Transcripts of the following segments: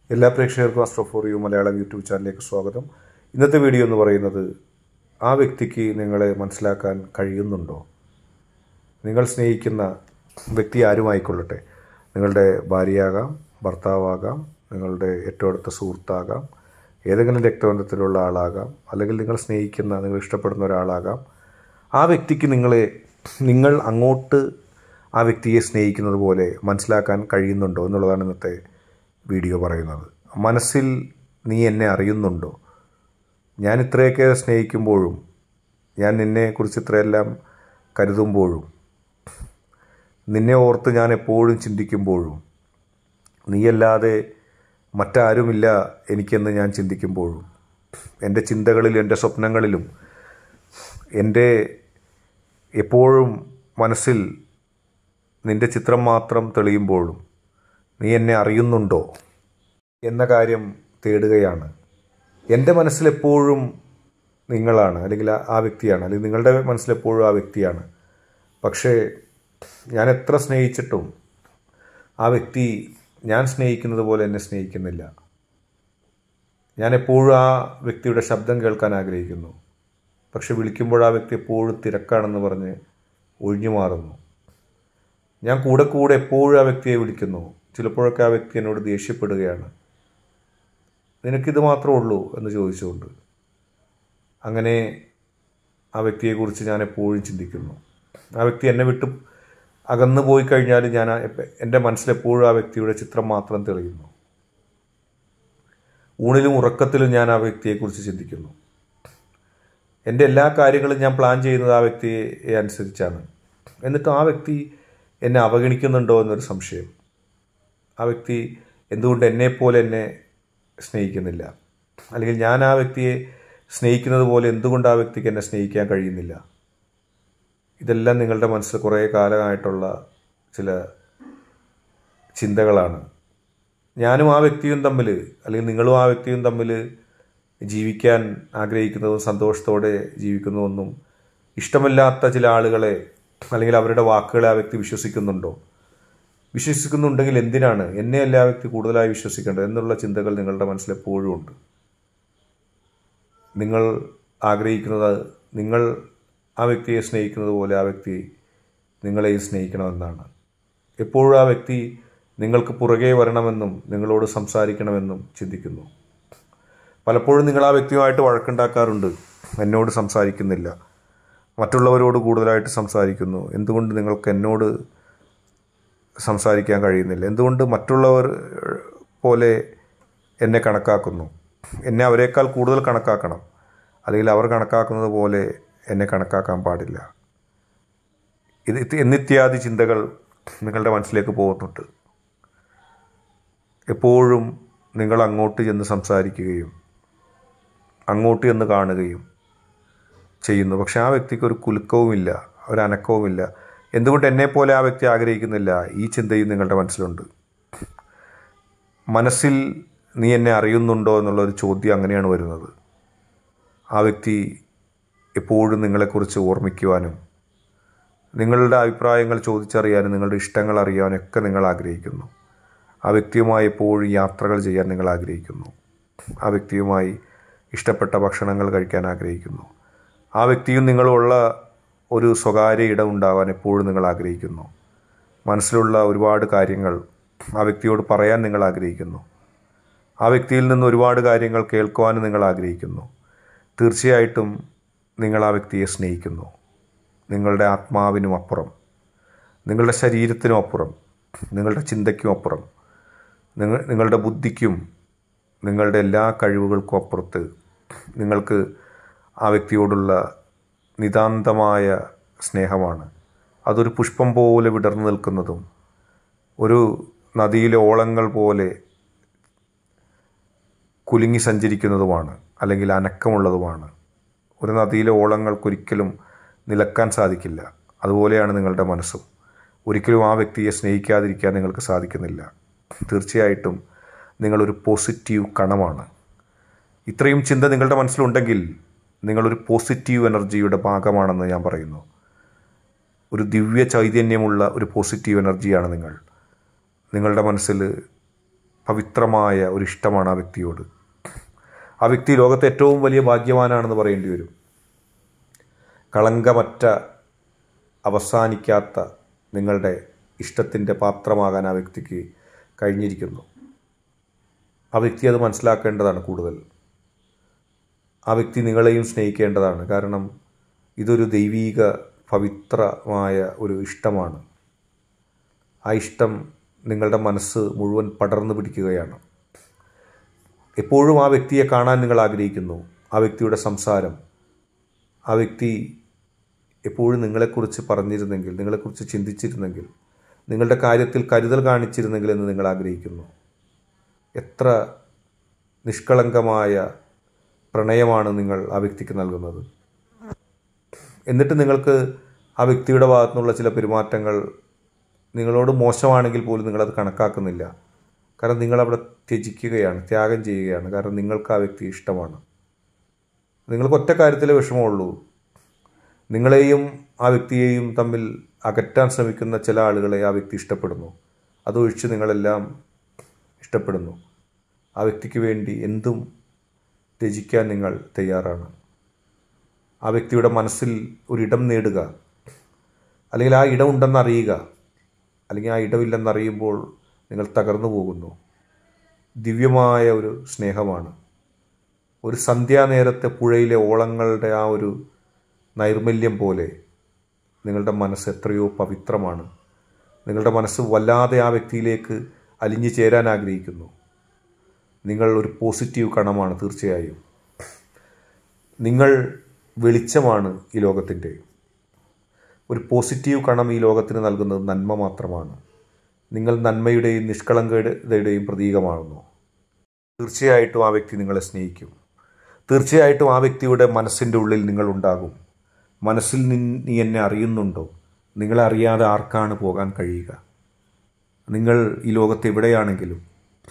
എല്ലാ പ്രേക്ഷകർക്കും astro for you Malayalam YouTube ചാനലിലേക്ക് സ്വാഗതം ഇന്നത്തെ വീഡിയോ എന്ന് പറയുന്നത് ആ വ്യക്തിക്ക് നിങ്ങളെ മനസ്സിലാക്കാൻ കഴിയുന്നുണ്ടോ നിങ്ങൾ സ്നേഹിക്കുന്ന വ്യക്തി ആരുമായിക്കൊള്ളട്ടെ നിങ്ങളുടെ ഭാര്യയാകാം ഭർത്താവാകാം നിങ്ങളുടെ ഏറ്റവും അടുത്ത സുഹൃത്താകാം ഏതെങ്കിലും രക്തബന്ധത്തിലുള്ള ആളാകാം അല്ലെങ്കിൽ നിങ്ങൾ സ്നേഹിക്കുന്ന നിങ്ങൾ ഇഷ്ടപ്പെടുന്ന ഒരാളാകാം ആ വ്യക്തിക്ക് നിങ്ങളെ നിങ്ങൾ അങ്ങോട്ട് ആ വ്യക്തിയെ സ്നേഹിക്കുന്നത് പോലെ മനസ്സിലാക്കാൻ കഴിയുന്നുണ്ടോ എന്നുള്ളതാണ് ഇന്നത്തെ വീഡിയോ പറയുന്നത് മനസ്സിൽ നീ എന്നെ അറിയുന്നുണ്ടോ ഞാൻ ഇത്രയൊക്കെ സ്നേഹിക്കുമ്പോഴും ഞാൻ നിന്നെക്കുറിച്ച് ഇത്രയെല്ലാം കരുതുമ്പോഴും നിന്നെ ഓർത്ത് ഞാൻ എപ്പോഴും ചിന്തിക്കുമ്പോഴും നീയല്ലാതെ മറ്റാരുമില്ല എനിക്കെന്ന് ഞാൻ ചിന്തിക്കുമ്പോഴും എൻ്റെ ചിന്തകളിലും എൻ്റെ സ്വപ്നങ്ങളിലും എൻ്റെ എപ്പോഴും മനസ്സിൽ നിൻ്റെ ചിത്രം മാത്രം തെളിയുമ്പോഴും നീ എന്നെ അറിയുന്നുണ്ടോ എന്ന കാര്യം തേടുകയാണ് എൻ്റെ മനസ്സിലെപ്പോഴും നിങ്ങളാണ് അല്ലെങ്കിൽ ആ- ആ വ്യക്തിയാണ് അല്ലെങ്കിൽ നിങ്ങളുടെ മനസ്സിലെപ്പോഴും ആ വ്യക്തിയാണ് പക്ഷേ ഞാൻ എത്ര സ്നേഹിച്ചിട്ടും ആ വ്യക്തി ഞാൻ സ്നേഹിക്കുന്നത് പോലെ എന്നെ സ്നേഹിക്കുന്നില്ല ഞാൻ എപ്പോഴും ആ വ്യക്തിയുടെ ശബ്ദം കേൾക്കാൻ ആഗ്രഹിക്കുന്നു പക്ഷെ വിളിക്കുമ്പോൾ ആ വ്യക്തി എപ്പോഴും തിരക്കാണെന്ന് പറഞ്ഞ് ഒഴിഞ്ഞു മാറുന്നു ഞാൻ കൂടെ കൂടെ എപ്പോഴും ആ വ്യക്തിയെ വിളിക്കുന്നു ചിലപ്പോഴൊക്കെ ആ വ്യക്തി എന്നോട് ദേഷ്യപ്പെടുകയാണ് നിനക്കിത് മാത്രമേ ഉള്ളൂ എന്ന് ചോദിച്ചുകൊണ്ട് അങ്ങനെ ആ വ്യക്തിയെക്കുറിച്ച് ഞാൻ എപ്പോഴും ചിന്തിക്കുന്നു ആ വ്യക്തി എന്നെ വിട്ട് അകന്നു പോയി കഴിഞ്ഞാൽ ഞാൻ ആ- എപ്പ- എൻ്റെ മനസ്സിലെപ്പോഴും ആ വ്യക്തിയുടെ ചിത്രം മാത്രം തെളിയുന്നു ഊണിലും ഉറക്കത്തിലും ഞാൻ ആ വ്യക്തിയെക്കുറിച്ച് ചിന്തിക്കുന്നു എൻ്റെ എല്ലാ കാര്യങ്ങളും ഞാൻ പ്ലാൻ ചെയ്യുന്നത് ആ വ്യക്തിയെ അനുസരിച്ചാണ് എന്നിട്ട് ആ വ്യക്തി എന്നെ അവഗണിക്കുന്നുണ്ടോ എന്നൊരു സംശയം ആ വ്യക്തി എന്തുകൊണ്ട് എന്നെപ്പോലെ എന്നെ സ്നേഹിക്കുന്നില്ല അല്ലെങ്കിൽ ഞാൻ ആ വ്യക്തിയെ സ്നേഹിക്കുന്നത് പോലെ എന്തുകൊണ്ട് ആ വ്യക്തിക്ക് എന്നെ സ്നേഹിക്കാൻ കഴിയുന്നില്ല ഇതെല്ലാം നിങ്ങളുടെ മനസ്സിൽ കുറേ കാലമായിട്ടുള്ള ചില ചിന്തകളാണ് ഞാനും ആ വ്യക്തിയും തമ്മിൽ അല്ലെങ്കിൽ നിങ്ങളും ആ വ്യക്തിയും തമ്മിൽ ജീവിക്കാൻ ആഗ്രഹിക്കുന്നതും സന്തോഷത്തോടെ ജീവിക്കുന്നതൊന്നും ഇഷ്ടമില്ലാത്ത ചില ആളുകളെ അല്ലെങ്കിൽ അവരുടെ വാക്കുകളെ ആ വ്യക്തി വിശ്വസിക്കുന്നുണ്ടോ വിശ്വസിക്കുന്നുണ്ടെങ്കിൽ എന്തിനാണ് എന്നെയല്ല ആ വ്യക്തി കൂടുതലായി വിശ്വസിക്കേണ്ടത് എന്നുള്ള ചിന്തകൾ നിങ്ങളുടെ മനസ്സിൽ എപ്പോഴും ഉണ്ട് നിങ്ങൾ ആഗ്രഹിക്കുന്നത് നിങ്ങൾ ആ വ്യക്തിയെ സ്നേഹിക്കുന്നത് പോലെ ആ വ്യക്തി നിങ്ങളെയും സ്നേഹിക്കണമെന്നാണ് എപ്പോഴും ആ വ്യക്തി നിങ്ങൾക്ക് പുറകെ വരണമെന്നും നിങ്ങളോട് സംസാരിക്കണമെന്നും ചിന്തിക്കുന്നു പലപ്പോഴും നിങ്ങൾ ആ വ്യക്തിയുമായിട്ട് വഴക്കുണ്ടാക്കാറുണ്ട് എന്നോട് സംസാരിക്കുന്നില്ല മറ്റുള്ളവരോട് കൂടുതലായിട്ട് സംസാരിക്കുന്നു എന്തുകൊണ്ട് നിങ്ങൾക്ക് എന്നോട് സംസാരിക്കാൻ കഴിയുന്നില്ല എന്തുകൊണ്ട് മറ്റുള്ളവർ പോലെ എന്നെ കണക്കാക്കുന്നു എന്നെ അവരെക്കാൾ കൂടുതൽ കണക്കാക്കണം അല്ലെങ്കിൽ അവർ കണക്കാക്കുന്നത് പോലെ എന്നെ കണക്കാക്കാൻ പാടില്ല ഇത് ഇത് എന്നിത്യാദി ചിന്തകൾ നിങ്ങളുടെ മനസ്സിലേക്ക് പോകുന്നുണ്ട് എപ്പോഴും നിങ്ങൾ അങ്ങോട്ട് ചെന്ന് സംസാരിക്കുകയും അങ്ങോട്ട് ചെന്ന് കാണുകയും ചെയ്യുന്നു പക്ഷെ ആ വ്യക്തിക്ക് ഒരു കുലുക്കവുമില്ല ഒരു അനക്കവുമില്ല എന്തുകൊണ്ട് എന്നെപ്പോലെ ആ വ്യക്തി ആഗ്രഹിക്കുന്നില്ല ഈ ചിന്തയും നിങ്ങളുടെ മനസ്സിലുണ്ട് മനസ്സിൽ നീ എന്നെ അറിയുന്നുണ്ടോ എന്നുള്ളൊരു ചോദ്യം അങ്ങനെയാണ് വരുന്നത് ആ വ്യക്തി എപ്പോഴും നിങ്ങളെക്കുറിച്ച് ഓർമ്മിക്കുവാനും നിങ്ങളുടെ അഭിപ്രായങ്ങൾ ചോദിച്ചറിയാനും നിങ്ങളുടെ ഇഷ്ടങ്ങൾ അറിയാനൊക്കെ നിങ്ങൾ ആഗ്രഹിക്കുന്നു ആ വ്യക്തിയുമായി എപ്പോഴും യാത്രകൾ ചെയ്യാൻ നിങ്ങൾ ആഗ്രഹിക്കുന്നു ആ വ്യക്തിയുമായി ഇഷ്ടപ്പെട്ട ഭക്ഷണങ്ങൾ കഴിക്കാൻ ആഗ്രഹിക്കുന്നു ആ വ്യക്തിയും നിങ്ങളുമുള്ള ഒരു സ്വകാര്യ ഇടം ഉണ്ടാവാൻ എപ്പോഴും നിങ്ങൾ ആഗ്രഹിക്കുന്നു മനസ്സിലുള്ള ഒരുപാട് കാര്യങ്ങൾ ആ വ്യക്തിയോട് പറയാൻ നിങ്ങൾ ആഗ്രഹിക്കുന്നു ആ വ്യക്തിയിൽ നിന്ന് ഒരുപാട് കാര്യങ്ങൾ കേൾക്കുവാനും നിങ്ങൾ ആഗ്രഹിക്കുന്നു തീർച്ചയായിട്ടും നിങ്ങൾ ആ വ്യക്തിയെ സ്നേഹിക്കുന്നു നിങ്ങളുടെ ആത്മാവിനും അപ്പുറം നിങ്ങളുടെ ശരീരത്തിനും അപ്പുറം നിങ്ങളുടെ ചിന്തയ്ക്കും അപ്പുറം നിങ്ങൾ നിങ്ങളുടെ ബുദ്ധിക്കും നിങ്ങളുടെ എല്ലാ കഴിവുകൾക്കും അപ്പുറത്ത് നിങ്ങൾക്ക് ആ വ്യക്തിയോടുള്ള നിതാന്തമായ സ്നേഹമാണ് അതൊരു പുഷ്പം പോലെ വിടർന്നു നിൽക്കുന്നതും ഒരു നദിയിലെ ഓളങ്ങൾ പോലെ കുലുങ്ങി സഞ്ചരിക്കുന്നതുമാണ് അല്ലെങ്കിൽ അനക്കമുള്ളതുമാണ് ഒരു നദിയിലെ ഓളങ്ങൾക്കൊരിക്കലും നിലക്കാൻ സാധിക്കില്ല അതുപോലെയാണ് നിങ്ങളുടെ മനസ്സും ഒരിക്കലും ആ വ്യക്തിയെ സ്നേഹിക്കാതിരിക്കാൻ നിങ്ങൾക്ക് സാധിക്കുന്നില്ല തീർച്ചയായിട്ടും നിങ്ങളൊരു പോസിറ്റീവ് കണമാണ് ഇത്രയും ചിന്ത നിങ്ങളുടെ മനസ്സിലുണ്ടെങ്കിൽ നിങ്ങളൊരു പോസിറ്റീവ് എനർജിയുടെ ഭാഗമാണെന്ന് ഞാൻ പറയുന്നു ഒരു ദിവ്യ ചൈതന്യമുള്ള ഒരു പോസിറ്റീവ് എനർജിയാണ് നിങ്ങൾ നിങ്ങളുടെ മനസ്സിൽ പവിത്രമായ ഒരു ഇഷ്ടമാണ് ആ വ്യക്തിയോട് ആ വ്യക്തി ലോകത്തെ ഏറ്റവും വലിയ ഭാഗ്യവാനാണെന്ന് പറയേണ്ടി വരും കളങ്കമറ്റ അവസാനിക്കാത്ത നിങ്ങളുടെ ഇഷ്ടത്തിൻ്റെ പാത്രമാകാൻ ആ വ്യക്തിക്ക് കഴിഞ്ഞിരിക്കുന്നു ആ വ്യക്തി അത് മനസ്സിലാക്കേണ്ടതാണ് കൂടുതൽ ആ വ്യക്തി നിങ്ങളെയും സ്നേഹിക്കേണ്ടതാണ് കാരണം ഇതൊരു ദൈവീക പവിത്രമായ ഒരു ഇഷ്ടമാണ് ആ ഇഷ്ടം നിങ്ങളുടെ മനസ്സ് മുഴുവൻ പടർന്നു പിടിക്കുകയാണ് എപ്പോഴും ആ വ്യക്തിയെ കാണാൻ നിങ്ങൾ ആഗ്രഹിക്കുന്നു ആ വ്യക്തിയുടെ സംസാരം ആ വ്യക്തി എപ്പോഴും നിങ്ങളെക്കുറിച്ച് പറഞ്ഞിരുന്നെങ്കിൽ നിങ്ങളെക്കുറിച്ച് ചിന്തിച്ചിരുന്നെങ്കിൽ നിങ്ങളുടെ കാര്യത്തിൽ കരുതൽ കാണിച്ചിരുന്നെങ്കിൽ എന്ന് നിങ്ങൾ ആഗ്രഹിക്കുന്നു എത്ര നിഷ്കളങ്കമായ പ്രണയമാണ് നിങ്ങൾ ആ വ്യക്തിക്ക് നൽകുന്നത് എന്നിട്ട് നിങ്ങൾക്ക് ആ വ്യക്തിയുടെ ഭാഗത്തുനിന്നുള്ള ചില പെരുമാറ്റങ്ങൾ നിങ്ങളോട് മോശമാണെങ്കിൽ പോലും നിങ്ങളത് കണക്കാക്കുന്നില്ല കാരണം നിങ്ങളവിടെ ത്യജിക്കുകയാണ് ത്യാഗം ചെയ്യുകയാണ് കാരണം നിങ്ങൾക്ക് ആ വ്യക്തി ഇഷ്ടമാണ് നിങ്ങൾക്ക് ഒറ്റ കാര്യത്തിലേ വിഷമമുള്ളൂ നിങ്ങളെയും ആ വ്യക്തിയെയും തമ്മിൽ അകറ്റാൻ ശ്രമിക്കുന്ന ചില ആളുകളെ ആ വ്യക്തി ഇഷ്ടപ്പെടുന്നു അതൊഴിച്ച് നിങ്ങളെല്ലാം ഇഷ്ടപ്പെടുന്നു ആ വ്യക്തിക്ക് വേണ്ടി എന്തും ത്യജിക്കാൻ നിങ്ങൾ തയ്യാറാണ് ആ വ്യക്തിയുടെ മനസ്സിൽ ഒരിടം നേടുക അല്ലെങ്കിൽ ആ ഇടം ഉണ്ടെന്ന് അറിയുക അല്ലെങ്കിൽ ആ ഇടമില്ലെന്നറിയുമ്പോൾ നിങ്ങൾ തകർന്നു പോകുന്നു ദിവ്യമായ ഒരു സ്നേഹമാണ് ഒരു സന്ധ്യാനേരത്തെ പുഴയിലെ ഓളങ്ങളുടെ ആ ഒരു നൈർമല്യം പോലെ നിങ്ങളുടെ മനസ്സ് എത്രയോ പവിത്രമാണ് നിങ്ങളുടെ മനസ്സ് വല്ലാതെ ആ വ്യക്തിയിലേക്ക് അലിഞ്ഞു ചേരാൻ ആഗ്രഹിക്കുന്നു നിങ്ങൾ ഒരു പോസിറ്റീവ് കണമാണ് തീർച്ചയായും നിങ്ങൾ വെളിച്ചമാണ് ഈ ലോകത്തിൻ്റെ ഒരു പോസിറ്റീവ് കണം ഈ ലോകത്തിന് നൽകുന്നത് നന്മ മാത്രമാണ് നിങ്ങൾ നന്മയുടെയും നിഷ്കളങ്കതയുടെയും പ്രതീകമാകുന്നു തീർച്ചയായിട്ടും ആ വ്യക്തി നിങ്ങളെ സ്നേഹിക്കും തീർച്ചയായിട്ടും ആ വ്യക്തിയുടെ മനസ്സിൻ്റെ ഉള്ളിൽ നിങ്ങളുണ്ടാകും മനസ്സിൽ നിന്ന് നീ എന്നെ അറിയുന്നുണ്ടോ നിങ്ങളെ അറിയാതെ ആർക്കാണ് പോകാൻ കഴിയുക നിങ്ങൾ ഈ ലോകത്ത് എവിടെയാണെങ്കിലും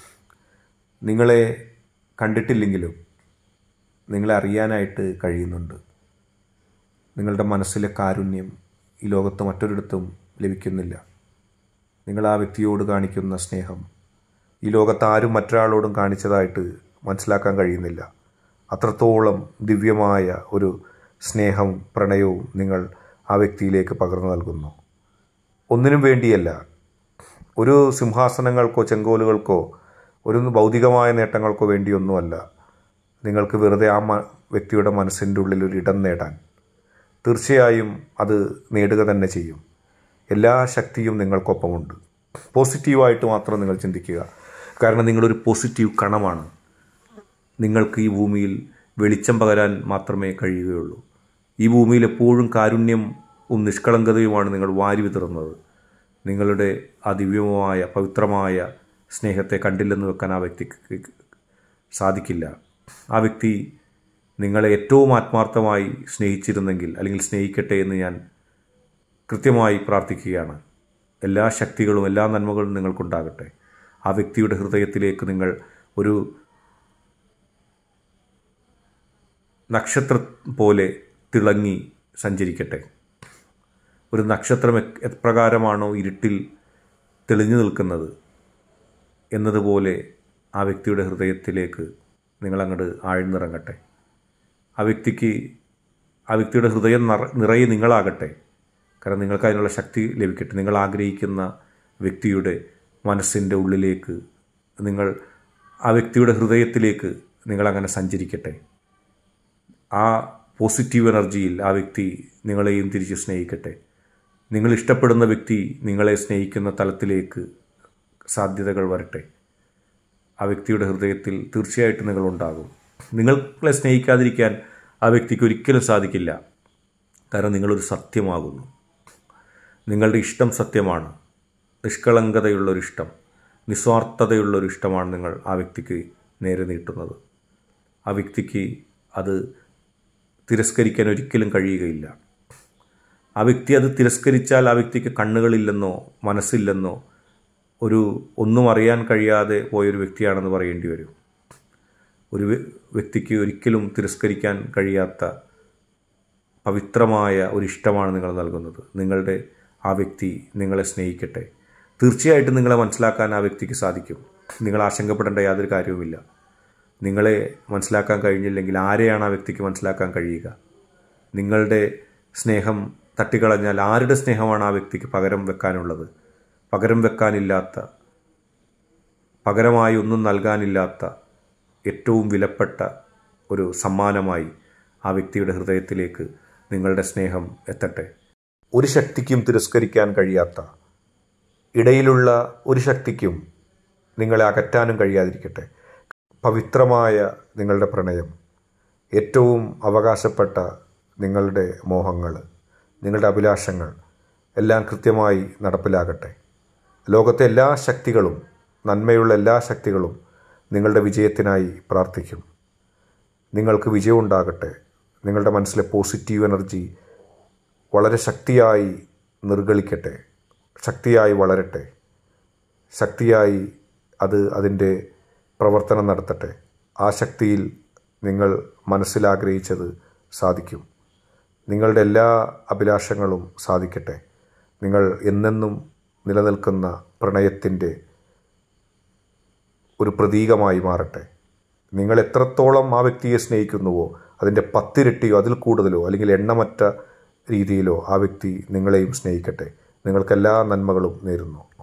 നിങ്ങളെ കണ്ടിട്ടില്ലെങ്കിലും നിങ്ങളെ അറിയാനായിട്ട് കഴിയുന്നുണ്ട് നിങ്ങളുടെ മനസ്സിലെ കാരുണ്യം ഈ ലോകത്ത് മറ്റൊരിടത്തും ലഭിക്കുന്നില്ല നിങ്ങൾ ആ വ്യക്തിയോട് കാണിക്കുന്ന സ്നേഹം ഈ ലോകത്ത് ആരും മറ്റൊരാളോടും കാണിച്ചതായിട്ട് മനസ്സിലാക്കാൻ കഴിയുന്നില്ല അത്രത്തോളം ദിവ്യമായ ഒരു സ്നേഹവും പ്രണയവും നിങ്ങൾ ആ വ്യക്തിയിലേക്ക് പകർന്നു നൽകുന്നു ഒന്നിനും വേണ്ടിയല്ല ഒരു സിംഹാസനങ്ങൾക്കോ ചെങ്കോലുകൾക്കോ ഒരു ഭൗതികമായ നേട്ടങ്ങൾക്കോ വേണ്ടിയൊന്നുമല്ല നിങ്ങൾക്ക് വെറുതെ ആ മ വ്യക്തിയുടെ മനസ്സിൻ്റെ ഉള്ളിൽ ഒരു ഇടം നേടാൻ തീർച്ചയായും അത് നേടുക തന്നെ ചെയ്യും എല്ലാ ശക്തിയും നിങ്ങൾക്കൊപ്പമുണ്ട് പോസിറ്റീവായിട്ട് മാത്രം നിങ്ങൾ ചിന്തിക്കുക കാരണം നിങ്ങളൊരു പോസിറ്റീവ് കണമാണ് നിങ്ങൾക്ക് ഈ ഭൂമിയിൽ വെളിച്ചം പകരാൻ മാത്രമേ കഴിയുകയുള്ളൂ ഈ ഭൂമിയിൽ എപ്പോഴും കാരുണ്യവും നിഷ്കളങ്കതയുമാണ് നിങ്ങൾ വാരി വിതറുന്നത് നിങ്ങളുടെ ആ ദിവ്യമായ പവിത്രമായ സ്നേഹത്തെ കണ്ടില്ലെന്ന് വെക്കാൻ ആ വ്യക്തിക്ക് സാധിക്കില്ല ആ വ്യക്തി നിങ്ങളെ ഏറ്റവും ആത്മാർത്ഥമായി സ്നേഹിച്ചിരുന്നെങ്കിൽ അല്ലെങ്കിൽ സ്നേഹിക്കട്ടെ എന്ന് ഞാൻ കൃത്യമായി പ്രാർത്ഥിക്കുകയാണ് എല്ലാ ശക്തികളും എല്ലാ നന്മകളും നിങ്ങൾക്കുണ്ടാകട്ടെ ആ വ്യക്തിയുടെ ഹൃദയത്തിലേക്ക് നിങ്ങൾ ഒരു നക്ഷത്രം പോലെ തിളങ്ങി സഞ്ചരിക്കട്ടെ ഒരു നക്ഷത്രം എ- എപ്രകാരമാണോ ഇരുട്ടിൽ തെളിഞ്ഞു നിൽക്കുന്നത് എന്നതുപോലെ ആ വ്യക്തിയുടെ ഹൃദയത്തിലേക്ക് നിങ്ങളങ്ങോട്ട് ആഴ്ന്നിറങ്ങട്ടെ ആ വ്യക്തിക്ക് ആ വ്യക്തിയുടെ ഹൃദയം നിറ നിറയെ നിങ്ങളാകട്ടെ കാരണം നിങ്ങൾക്ക് അതിനുള്ള ശക്തി ലഭിക്കട്ടെ നിങ്ങൾ ആഗ്രഹിക്കുന്ന വ്യക്തിയുടെ മനസ്സിൻ്റെ ഉള്ളിലേക്ക് നിങ്ങൾ ആ വ്യക്തിയുടെ ഹൃദയത്തിലേക്ക് നിങ്ങളങ്ങനെ സഞ്ചരിക്കട്ടെ ആ പോസിറ്റീവ് എനർജിയിൽ ആ വ്യക്തി നിങ്ങളെയും തിരിച്ച് സ്നേഹിക്കട്ടെ നിങ്ങൾ ഇഷ്ടപ്പെടുന്ന വ്യക്തി നിങ്ങളെ സ്നേഹിക്കുന്ന തലത്തിലേക്ക് സാധ്യതകൾ വരട്ടെ ആ വ്യക്തിയുടെ ഹൃദയത്തിൽ തീർച്ചയായിട്ടും നിങ്ങളുണ്ടാകും നിങ്ങളെ സ്നേഹിക്കാതിരിക്കാൻ ആ വ്യക്തിക്ക് ഒരിക്കലും സാധിക്കില്ല കാരണം നിങ്ങളൊരു സത്യമാകുന്നു നിങ്ങളുടെ ഇഷ്ടം സത്യമാണ് നിഷ്കളങ്കതയുള്ളൊരു ഇഷ്ടം നിസ്വാർത്ഥതയുള്ളൊരു ഇഷ്ടമാണ് നിങ്ങൾ ആ വ്യക്തിക്ക് നേരെ നീട്ടുന്നത് ആ വ്യക്തിക്ക് അത് തിരസ്കരിക്കാൻ ഒരിക്കലും കഴിയുകയില്ല ആ വ്യക്തി അത് തിരസ്കരിച്ചാൽ ആ വ്യക്തിക്ക് കണ്ണുകളില്ലെന്നോ മനസ്സില്ലെന്നോ ഒരു ഒന്നും അറിയാൻ കഴിയാതെ പോയൊരു വ്യക്തിയാണെന്ന് പറയേണ്ടി വരും ഒരു വ്യ- വ്യക്തിക്ക് ഒരിക്കലും തിരസ്കരിക്കാൻ കഴിയാത്ത പവിത്രമായ ഒരു ഇഷ്ടമാണ് നിങ്ങൾ നൽകുന്നത് നിങ്ങളുടെ ആ വ്യക്തി നിങ്ങളെ സ്നേഹിക്കട്ടെ തീർച്ചയായിട്ടും നിങ്ങളെ മനസ്സിലാക്കാൻ ആ വ്യക്തിക്ക് സാധിക്കും നിങ്ങൾ ആശങ്കപ്പെടേണ്ട യാതൊരു കാര്യവുമില്ല നിങ്ങളെ മനസ്സിലാക്കാൻ കഴിഞ്ഞില്ലെങ്കിൽ ആരെയാണ് ആ വ്യക്തിക്ക് മനസ്സിലാക്കാൻ കഴിയുക നിങ്ങളുടെ സ്നേഹം തട്ടിക്കളഞ്ഞാൽ ആരുടെ സ്നേഹമാണ് ആ വ്യക്തിക്ക് പകരം വെക്കാനുള്ളത് പകരം വെക്കാനില്ലാത്ത പകരമായി ഒന്നും നൽകാനില്ലാത്ത ഏറ്റവും വിലപ്പെട്ട ഒരു സമ്മാനമായി ആ വ്യക്തിയുടെ ഹൃദയത്തിലേക്ക് നിങ്ങളുടെ സ്നേഹം എത്തട്ടെ ഒരു ശക്തിക്കും തിരസ്കരിക്കാൻ കഴിയാത്ത ഇടയിലുള്ള ഒരു ശക്തിക്കും നിങ്ങളെ അകറ്റാനും കഴിയാതിരിക്കട്ടെ പവിത്രമായ നിങ്ങളുടെ പ്രണയം ഏറ്റവും അവകാശപ്പെട്ട നിങ്ങളുടെ മോഹങ്ങൾ നിങ്ങളുടെ അഭിലാഷങ്ങൾ എല്ലാം കൃത്യമായി നടപ്പിലാകട്ടെ ലോകത്തെ എല്ലാ ശക്തികളും നന്മയുള്ള എല്ലാ ശക്തികളും നിങ്ങളുടെ വിജയത്തിനായി പ്രാർത്ഥിക്കും നിങ്ങൾക്ക് വിജയമുണ്ടാകട്ടെ നിങ്ങളുടെ മനസ്സിലെ പോസിറ്റീവ് എനർജി വളരെ ശക്തിയായി നിർഗളിക്കട്ടെ ശക്തിയായി വളരട്ടെ ശക്തിയായി അത് അതിൻ്റെ പ്രവർത്തനം നടത്തട്ടെ ആ ശക്തിയിൽ നിങ്ങൾ മനസ്സിലാഗ്രഹിച്ചത് സാധിക്കും നിങ്ങളുടെ എല്ലാ അഭിലാഷങ്ങളും സാധിക്കട്ടെ നിങ്ങൾ എന്നെന്നും നിലനിൽക്കുന്ന പ്രണയത്തിൻ്റെ ഒരു പ്രതീകമായി മാറട്ടെ നിങ്ങൾ എത്രത്തോളം ആ വ്യക്തിയെ സ്നേഹിക്കുന്നുവോ അതിൻ്റെ പത്തിരട്ടിയോ അതിൽ കൂടുതലോ അല്ലെങ്കിൽ എണ്ണമറ്റ രീതിയിലോ ആ വ്യക്തി നിങ്ങളെയും സ്നേഹിക്കട്ടെ നിങ്ങൾക്കെല്ലാ നന്മകളും നേരുന്നു